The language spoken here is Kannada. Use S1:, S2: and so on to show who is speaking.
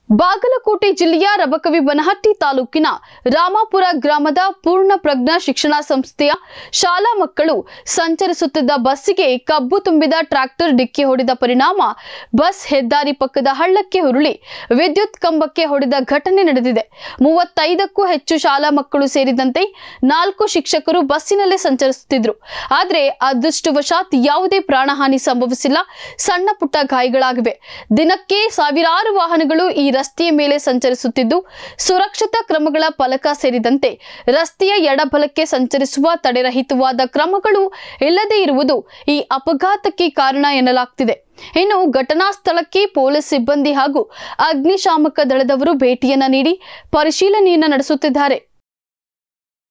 S1: ಬಾಗಲಕೋಟೆ ಜಿಲ್ಲೆಯ ರಬಕವಿ ಬನಹಟ್ಟಿ ತಾಲೂಕಿನ ರಾಮಾಪುರ ಗ್ರಾಮದ ಪೂರ್ಣ ಪ್ರಜ್ಞಾ ಶಿಕ್ಷಣ ಸಂಸ್ಥೆಯ ಶಾಲಾ ಮಕ್ಕಳು ಸಂಚರಿಸುತ್ತಿದ್ದ ಬಸ್ಸಿಗೆ ಕಬ್ಬು ತುಂಬಿದ ಟ್ರ್ಯಾಕ್ಟರ್ ಡಿಕ್ಕಿ ಹೊಡೆದ ಪರಿಣಾಮ ಬಸ್ ಹೆದ್ದಾರಿ ಪಕ್ಕದ ಹಳ್ಳಕ್ಕೆ ಉರುಳಿ ವಿದ್ಯುತ್ ಕಂಬಕ್ಕೆ ಹೊಡೆದ ಘಟನೆ ನಡೆದಿದೆ ಮೂವತ್ತೈದಕ್ಕೂ ಹೆಚ್ಚು ಶಾಲಾ ಮಕ್ಕಳು ಸೇರಿದಂತೆ ನಾಲ್ಕು ಶಿಕ್ಷಕರು ಬಸ್ಸಿನಲ್ಲೇ ಸಂಚರಿಸುತ್ತಿದ್ರು ಆದರೆ ಅದೃಷ್ಟವಶಾತ್ ಯಾವುದೇ ಪ್ರಾಣಹಾನಿ ಸಂಭವಿಸಿಲ್ಲ ಸಣ್ಣ ಪುಟ್ಟ ಗಾಯಗಳಾಗಿವೆ ದಿನಕ್ಕೆ ಸಾವಿರಾರು ವಾಹನಗಳು ಈ ರಸ್ತೆಯ ಮೇಲೆ ಸಂಚರಿಸುತ್ತಿದ್ದು ಸುರಕ್ಷತಾ ಕ್ರಮಗಳ ಫಲಕ ಸೇರಿದಂತೆ ರಸ್ತೆಯ ಎಡಬಲಕ್ಕೆ ಸಂಚರಿಸುವ ತಡೆರಹಿತವಾದ ಕ್ರಮಗಳು ಇಲ್ಲದೇ ಇರುವುದು ಈ ಅಪಘಾತಕ್ಕೆ ಕಾರಣ ಎನ್ನಲಾಗ್ತಿದೆ ಇನ್ನು ಘಟನಾ ಸ್ಥಳಕ್ಕೆ ಪೊಲೀಸ್ ಸಿಬ್ಬಂದಿ ಹಾಗೂ ಅಗ್ನಿಶಾಮಕ ದಳದವರು ಭೇಟಿಯನ್ನ ನೀಡಿ ಪರಿಶೀಲನೆಯನ್ನ ನಡೆಸುತ್ತಿದ್ದಾರೆ